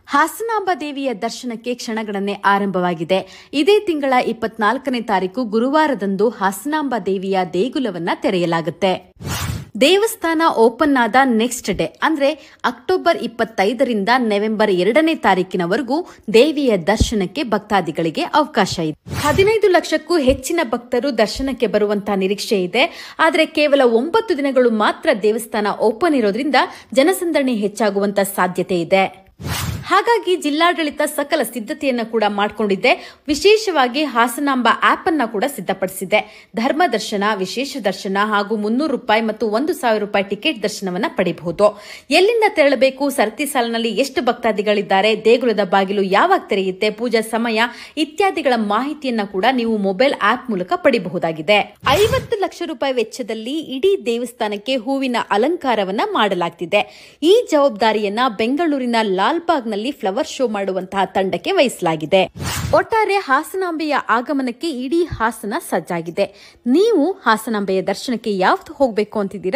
ಹಾಸನಾಂಬ ದೇವಿಯ ದರ್ಶನಕ್ಕೆ ಕ್ಷಣಗಣನೆ ಆರಂಭವಾಗಿದೆ ಇದೇ ತಿಂಗಳ ಇಪ್ಪತ್ನಾಲ್ಕನೇ ತಾರೀಕು ಗುರುವಾರದಂದು ಹಾಸನಾಂಬ ದೇವಿಯ ದೇಗುಲವನ್ನ ತೆರೆಯಲಾಗುತ್ತೆ ದೇವಸ್ಥಾನ ಓಪನ್ ಆದ ನೆಕ್ಸ್ಟ್ ಡೇ ಅಂದ್ರೆ ಅಕ್ಟೋಬರ್ ಇಪ್ಪತ್ತೈದರಿಂದ ನವೆಂಬರ್ ಎರಡನೇ ತಾರೀಕಿನವರೆಗೂ ದೇವಿಯ ದರ್ಶನಕ್ಕೆ ಭಕ್ತಾದಿಗಳಿಗೆ ಅವಕಾಶ ಇದೆ ಹದಿನೈದು ಲಕ್ಷಕ್ಕೂ ಹೆಚ್ಚಿನ ಭಕ್ತರು ದರ್ಶನಕ್ಕೆ ಬರುವಂತಹ ನಿರೀಕ್ಷೆ ಇದೆ ಆದರೆ ಕೇವಲ ಒಂಬತ್ತು ದಿನಗಳು ಮಾತ್ರ ದೇವಸ್ಥಾನ ಓಪನ್ ಇರೋದ್ರಿಂದ ಜನಸಂದಣಿ ಹೆಚ್ಚಾಗುವಂತ ಸಾಧ್ಯತೆ ಇದೆ ಹಾಗಾಗಿ ಜಿಲ್ಲಾಡಳಿತ ಸಕಲ ಸಿದ್ಧತೆಯನ್ನ ಕೂಡ ಮಾಡಿಕೊಂಡಿದೆ ವಿಶೇಷವಾಗಿ ಹಾಸನಾಂಬ ಆಪ್ ಅನ್ನ ಕೂಡ ಸಿದ್ಧಪಡಿಸಿದೆ ಧರ್ಮ ದರ್ಶನ ವಿಶೇಷ ದರ್ಶನ ಹಾಗೂ ಮುನ್ನೂರು ರೂಪಾಯಿ ಮತ್ತು ಒಂದು ಸಾವಿರ ರೂಪಾಯಿ ಟಿಕೆಟ್ ದರ್ಶನವನ್ನ ಪಡೆಯಬಹುದು ಎಲ್ಲಿಂದ ತೆರಳಬೇಕು ಸರತಿ ಸಾಲಿನಲ್ಲಿ ಎಷ್ಟು ಭಕ್ತಾದಿಗಳಿದ್ದಾರೆ ದೇಗುಲದ ಬಾಗಿಲು ಯಾವಾಗ ತೆರೆಯುತ್ತೆ ಪೂಜಾ ಸಮಯ ಇತ್ಯಾದಿಗಳ ಮಾಹಿತಿಯನ್ನ ಕೂಡ ನೀವು ಮೊಬೈಲ್ ಆಪ್ ಮೂಲಕ ಪಡೆಯಬಹುದಾಗಿದೆ ಐವತ್ತು ಲಕ್ಷ ರೂಪಾಯಿ ವೆಚ್ಚದಲ್ಲಿ ಇಡೀ ದೇವಸ್ಥಾನಕ್ಕೆ ಹೂವಿನ ಅಲಂಕಾರವನ್ನ ಮಾಡಲಾಗ್ತಿದೆ ಈ ಜವಾಬ್ದಾರಿಯನ್ನ ಬೆಂಗಳೂರಿನ ಲಾಲ್ಬಾಗ್ನಲ್ಲಿ ಫ್ಲವರ್ ಶೋ ಮಾಡುವಂತಹ ತಂಡಕ್ಕೆ ವಹಿಸಲಾಗಿದೆ ಒಟ್ಟಾರೆ ಹಾಸನಾಂಬೆಯ ಆಗಮನಕ್ಕೆ ಇಡೀ ಹಾಸನ ಸಜ್ಜಾಗಿದೆ ನೀವು ಹಾಸನಾಂಬೆಯ ದರ್ಶನಕ್ಕೆ ಯಾವತ್ತು ಹೋಗಬೇಕು ಅಂತಿದ್ದೀರಾ